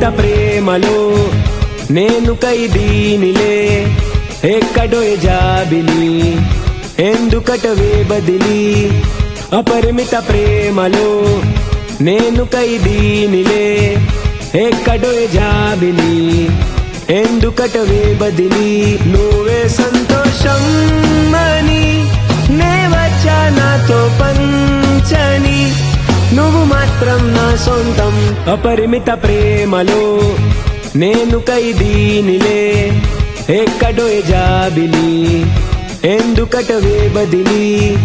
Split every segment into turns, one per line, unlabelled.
ప్రేమలో నేను ఖైదీనిలే ఎక్కడో ఏ జాబిలి ఎందుకటవే బదిలి అపరిమిత ప్రేమలో నేను ఖైదీనిలే ఎక్కడో ఏ జాబిలి ఎందుకటవే బదిలి నువ్వే సంతోషం అని నే వచ్చా నాతో పంచని నువ్వు మాత్రం నా సొంతం అపరిమిత ప్రేమలో నేను ఖైదీనిలే ఎక్కడో ఏ జాబిలి ఎందుకటవే బదిలి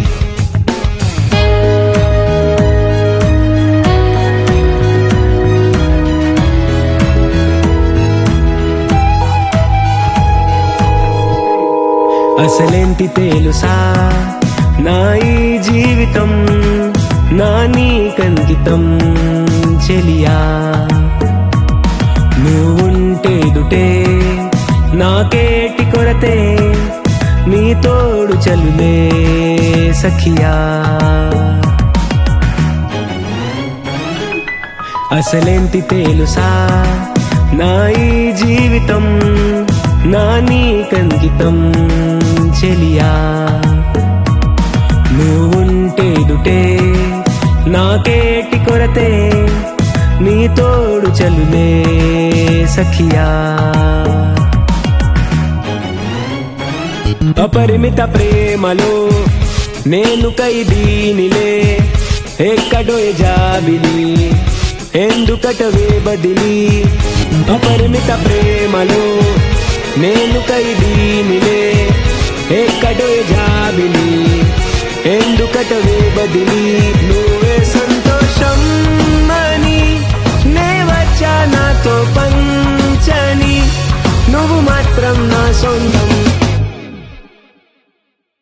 అసలేంటి తెలుసా నా ఈ జీవితం నా నీకంకితం చెలియా నువ్వుంటే దుటే నాకేటి కొరతే నీ తోడు చలులే సఖియా అసలేంటి తెలుసా నా ఈ జీవితం నా నీకంకితం చెలియా నువ్వుంటే దుటే నాకేటి కొరతే నీ తోడు చలులే సఖియా అపరిమిత ప్రేమలో నేను ఖైదీనిలే ఎక్కడో ఏ జాబిలి ఎందుకటవే బదిలి అపరిమిత ప్రేమలో నేను ఖైదీనిలే ఎక్కడో ఏ జాబిలి ఎందుకటవే బదిలి నువ్వే సంతోషం అని నే వచ్చా నాతో పంచని నువ్వు మాత్రం నా సొంతం